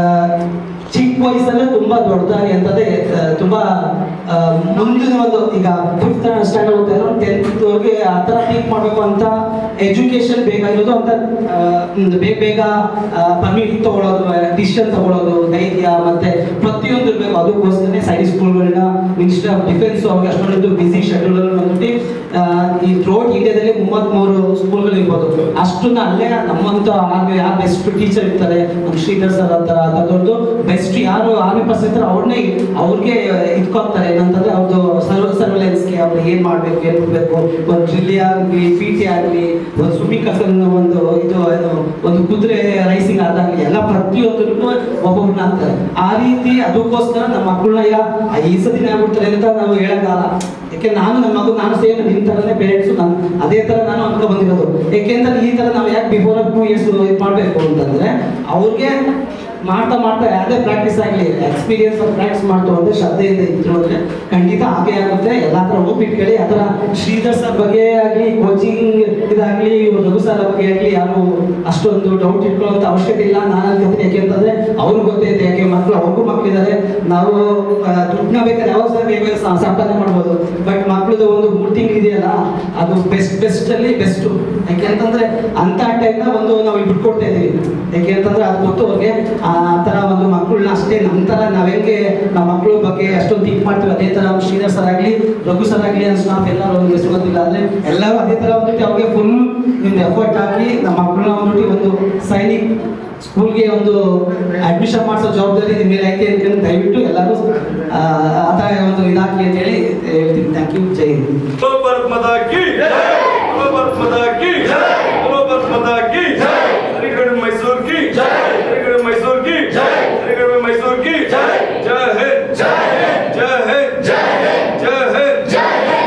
ಚಿಕ್ಕ ವಯಸ್ಸಲ್ಲೇ ತುಂಬಾ ದೊಡ್ಡದಾಗಿ ಅಂತಂದ್ರೆ ಆ, ತುಂಬಾ ಆ, ಮುಂದಿನ ಒಂದು ಈಗ ಫಿಫ್ತ್ ಸ್ಟ್ಯಾಂಡರ್ಡ್ ಓದ್ತಾ ಇರೋ ಟೆಂತ್ವರೆಗೆ ಆ ಥರ ಟೀಕ್ ಮಾಡಬೇಕು ಅಂತ ಎಜುಕೇಶನ್ ಬೇಕಾಗಿರೋದು ಅಂತ ಆ, ಹ್ಮ್, ಬೇಗ ಬೇಗ ಪರ್ಮಿಟ್ ತಗೊಳ್ಳೋದು ಡಿಸಿಷನ್ ತಗೊಳ್ಳೋದು ಧೈರ್ಯ ಮತ್ತೆ ಪ್ರತಿಯೊಂದು ಇರಬೇಕು ಅದಕ್ಕೋಸ್ಕರನೇ ಸೈನ್ಸ್ ಸ್ಕೂಲ್ಗಳನ್ನ ಮಿನಿಸ್ಟರ್ ಆಫ್ ಡಿಫೆನ್ಸ್ ಅವ್ರಿಗೆ ಅಷ್ಟೊಂದು ಬಿಸಿ ಶೆಡ್ಯೂಲ್ ಬಂದ್ಬಿಟ್ಟು ಆ, ಈ ಥ್ರೋಟ್ ಇಂಡಿಯಾದಲ್ಲಿ ಮೂವತ್ತ್ಮೂರು ಸ್ಕೂಲ್ಗಳು ಇರ್ಬೋದು ಅಷ್ಟನ್ನ ಅಲ್ಲೇ ನಮ್ಮಂತ ಆರ್ಮಿ ಯಾರು ಬೆಸ್ಟ್ ಟೀಚರ್ ಇರ್ತಾರೆ ನಮ್ಮ ಶ್ರೀಧರ್ ಸರ್ ಅಂತಾರ ಅದೊಂದು ಬೆಸ್ಟ್ ಯಾರು ಆರ್ಮಿ ಪರ್ಸನ್ ಇರ್ತಾರೆ ಅವ್ರನ್ನೇ ಅವ್ರಿಗೆ ಇಟ್ಕೊಳ್ತಾರೆ ಏನಂತಂದ್ರೆ ಅವ್ರದ್ದು ಸರ್ವ ಸರ್ವೆಲೆನ್ಸ್ಗೆ ಅವ್ರು ಏನ್ ಮಾಡ್ಬೇಕು ಏನ್ ಬಿಡ್ಬೇಕು ಒಂದು ಡ್ರಿಲ್ಲಿ ಆಗಲಿ ಪಿ ಟಿ ಆಗಲಿ ಒಂದು ಸ್ವಿಮ್ಮಿಂಗ್ ಕಸನ್ ಒಂದು ಇದು ಏನು ಒಂದು ಕುದುರೆ ರೈಸಿಂಗ್ ಆದಾಗಲಿ ಎಲ್ಲ ಪ್ರತಿಯೊಂದಕ್ಕೂ ಒಬ್ಬೊಬ್ಬರನ್ನ ಹಾಕ್ತಾರೆ ಆ ರೀತಿ ಅದಕ್ಕೋಸ್ಕರ ನಮ್ಮ ಮಕ್ಕಳನ್ನ ಈಗ ಈ ಸತಿನೇ ಆಗ್ಬಿಡ್ತಾರೆ ಅಂತ ನಾವು ಹೇಳಕ್ಕಾಗಲ್ಲ ಯಾಕೆ ನಾನು ನಮ್ಮ ಮಗು ನಾನು ಸೇಮ್ ನಿಮ್ಮ ಥರನೇ ಪೇರೆಂಟ್ಸು ನಾನು ಅದೇ ಥರ ನಾನು ಅನ್ಕೊ ಬಂದಿರೋದು ಯಾಕೆಂದ್ರೆ ಈ ಥರ ನಾವು ಯಾಕೆ ಬಿಫೋರ್ ಟೂ ಇಯರ್ಸ್ ಇದು ಮಾಡಬೇಕು ಅಂತಂದ್ರೆ ಅವ್ರಿಗೆ ಮಾಡ್ತಾ ಮಾಡ್ತಾ ಯಾವುದೇ ಪ್ರಾಕ್ಟೀಸ್ ಆಗಲಿ ಎಕ್ಸ್ಪೀರಿಯನ್ಸ್ ಪ್ರಾಕ್ಟೀಸ್ ಮಾಡ್ತು ಅಂದ್ರೆ ಶ್ರದ್ಧೆಯಿಂದ ಇದ್ರು ಅಂದ್ರೆ ಖಂಡಿತ ಹಾಗೆ ಆಗುತ್ತೆ ಎಲ್ಲ ಥರ ಹೋಗ್ಬಿಟ್ಕೊಳ್ಳಿ ಆ ಥರ ಶ್ರೀಧರ್ ಸರ್ ಬಗ್ಗೆ ಆಗಲಿ ಕೋಚಿಂಗ್ ಇದಾಗಲಿ ಇವ್ರು ರಘು ಸರ್ ಬಗ್ಗೆ ಆಗಲಿ ಯಾರು ಅಷ್ಟೊಂದು ಡೌಟ್ ಇಟ್ಕೊಳ್ಳೋಂಥ ಅವಶ್ಯಕತೆ ಇಲ್ಲ ನಾನು ಅನ್ಕೋತೀನಿ ಯಾಕೆಂತಂದ್ರೆ ಅವ್ರಿಗೆ ಗೊತ್ತೈತೆ ಯಾಕೆ ಮಕ್ಕಳು ಅವ್ರಿಗೂ ಮಕ್ಕಳಿದ್ದಾರೆ ನಾವು ಆ, ದುಡ್ಡನ್ನ ಬೇಕಾದ್ರೆ ಯಾವಾಗ ಸರ್ ಬೇಗ ಸ- ಸಂಪಾದನೆ ಮಾಡ್ಬೋದು ಬಟ್ ಮಕ್ಕಳದು ಒಂದು ಮೂರು ತಿಂಗಳು ಇದೆಯಲ್ಲ ಅದು ಬೆಸ್ಟ್ ಬೆಸ್ಟ್ ಅಲ್ಲಿ ಬೆಸ್ಟ್ ಯಾಕೆ ಅಂತಂದ್ರೆ ಅಂತ ಟೈಮ್ನ ಒಂದು ನಾವು ಇಲ್ಲಿ ಬಿಟ್ಕೊಡ್ತಾ ಇದೀವಿ ಯಾಕೆ ಅಂತಂದ್ರೆ ಅದು ಗೊತ್ತು ಅವ್ರಿಗೆ ಆ ಥರ ಒಂದು ಮಕ್ಕಳನ್ನ ಅಷ್ಟೇ ನಮ್ಮ ಥರ ನಾವ್ ಹೆಂಗೆ ನಮ್ಮ ಮಕ್ಕಳ ಬಗ್ಗೆ ಅಷ್ಟೊಂದು ಥಿಂಕ್ ಮಾಡ್ತೀವಿ ಅದೇ ಥರ ಶ್ರೀಧರ್ ಸರ್ ಆಗಲಿ ರಘು ಸರ್ ಆಗಲಿ ಸ್ಟಾಫ್ ಎಲ್ಲರೂ ಒಂದು ಹೆಸರು ಗೊತ್ತಿಲ್ಲ ಅಂದ್ರೆ ಎಲ್ಲರೂ ಅದೇ ಥರ ಒಂದ್ಬಿಟ್ಟು ಅವ್ರಿಗೆ ಫುಲ್ ನಿಮ್ದು ಎಫರ್ಟ್ ಹಾಕಿ ನಮ್ಮ ಮಕ್ಕಳನ್ನ ಒಂದ್ಬಿಟ್ಟು ಒಂದು ಸೈನಿಕ್ ಸ್ಕೂಲ್ಗೆ ಒಂದು ಅಡ್ಮಿಷನ್ ಮಾಡಿಸೋ ಜವಾಬ್ದಾರಿ ನಿಮ್ಮ ಮೇಲೆ ಐತೆ ಅಂತ ದಯವಿಟ್ಟು ಎಲ್ಲರೂ ಆ ಆ ಥರ ಒಂದು ಇದಾಕಿ ಅಂತ ಹೇಳಿ ಹೇಳ್ತೀನಿ ಥ್ಯಾಂಕ್ ಯು ಜೈ ಹಿಂದ್ बोलो भारत माता की बोलो भारत माता की बोलो भारत माता की हरिगढ़ मैसूर की